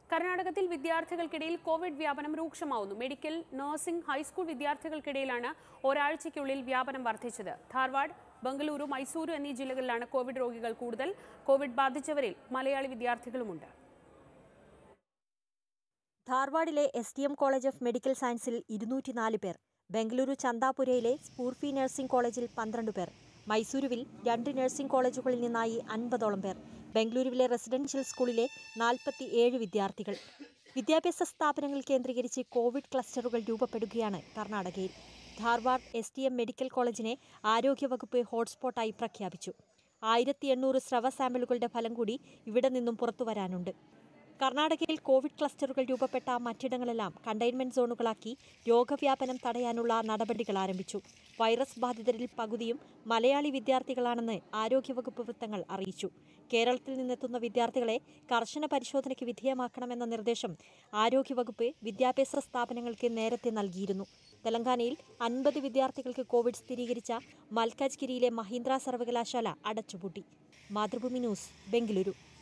കർണാടകത്തിൽ വിദ്യാർത്ഥികൾക്കിടയിൽ കോവിഡ് വ്യാപനം രൂക്ഷമാവുന്നു മെഡിക്കൽ നഴ്സിംഗ് ഹൈസ്കൂൾ വിദ്യാർത്ഥികൾക്കിടയിലാണ് ഒരാഴ്ചയ്ക്കുള്ളിൽ വ്യാപനം വർദ്ധിച്ചത് ധാർവാഡ് ബംഗളൂരു മൈസൂരു എന്നീ ജില്ലകളിലാണ് കോവിഡ് രോഗികൾ കൂടുതൽ കോവിഡ് ബാധിച്ചവരിൽ മലയാളി വിദ്യാർത്ഥികളുമുണ്ട് ധാർവാഡിലെ S D M college of medical സയൻസിൽ ഇരുന്നൂറ്റിനാല് പേർ ബംഗളൂരു ചന്താപുരയിലെ സ്ഫൂർഫി നഴ്സിംഗ് കോളേജിൽ പന്ത്രണ്ട് പേർ മൈസൂരുവിൽ രണ്ട് നഴ്സിംഗ് കോളേജുകളിൽ നിന്നായി അൻപതോളം പേർ ബംഗളൂരുവിലെ റെസിഡൻഷ്യൽ സ്കൂളിലെ നാൽപ്പത്തി ഏഴ് വിദ്യാർത്ഥികൾ വിദ്യാഭ്യാസ സ്ഥാപനങ്ങൾ കേന്ദ്രീകരിച്ച് കോവിഡ് ക്ലസ്റ്ററുകൾ രൂപപ്പെടുകയാണ് കർണാടകയിൽ Dharwad S D M medical കോളേജിനെ ആരോഗ്യവകുപ്പ് ഹോട്ട്സ്പോട്ടായി പ്രഖ്യാപിച്ചു ആയിരത്തി എണ്ണൂറ് സ്രവ സാമ്പിളുകളുടെ ഫലം കൂടി ഇവിടെ നിന്നും പുറത്തുവരാനുണ്ട് കർണാടകയിൽ കോവിഡ് ക്ലസ്റ്ററുകൾ രൂപപ്പെട്ട മറ്റിടങ്ങളെല്ലാം കണ്ടെയ്ൻമെന്റ് സോണുകളാക്കി രോഗവ്യാപനം തടയാനുള്ള നടപടികൾ ആരംഭിച്ചു വൈറസ് ബാധിതരിൽ പകുതിയും മലയാളി വിദ്യാർത്ഥികളാണെന്ന് ആരോഗ്യവകുപ്പ് വൃത്തങ്ങൾ അറിയിച്ചു കേരളത്തിൽ നിന്നെത്തുന്ന വിദ്യാർത്ഥികളെ കർശന പരിശോധനയ്ക്ക് വിധേയമാക്കണമെന്ന നിർദ്ദേശം ആരോഗ്യവകുപ്പ് വിദ്യാഭ്യാസ സ്ഥാപനങ്ങൾക്ക് നേരത്തെ നൽകിയിരുന്നു തെലങ്കാനയിൽ അൻപത് വിദ്യാർത്ഥികൾക്ക് കോവിഡ് സ്ഥിരീകരിച്ച മൽക്കാജ്ഗിരിയിലെ മഹീന്ദ്ര സർവകലാശാല അടച്ചുപൂട്ടി മാതൃഭൂമി ന്യൂസ് ബംഗളൂരു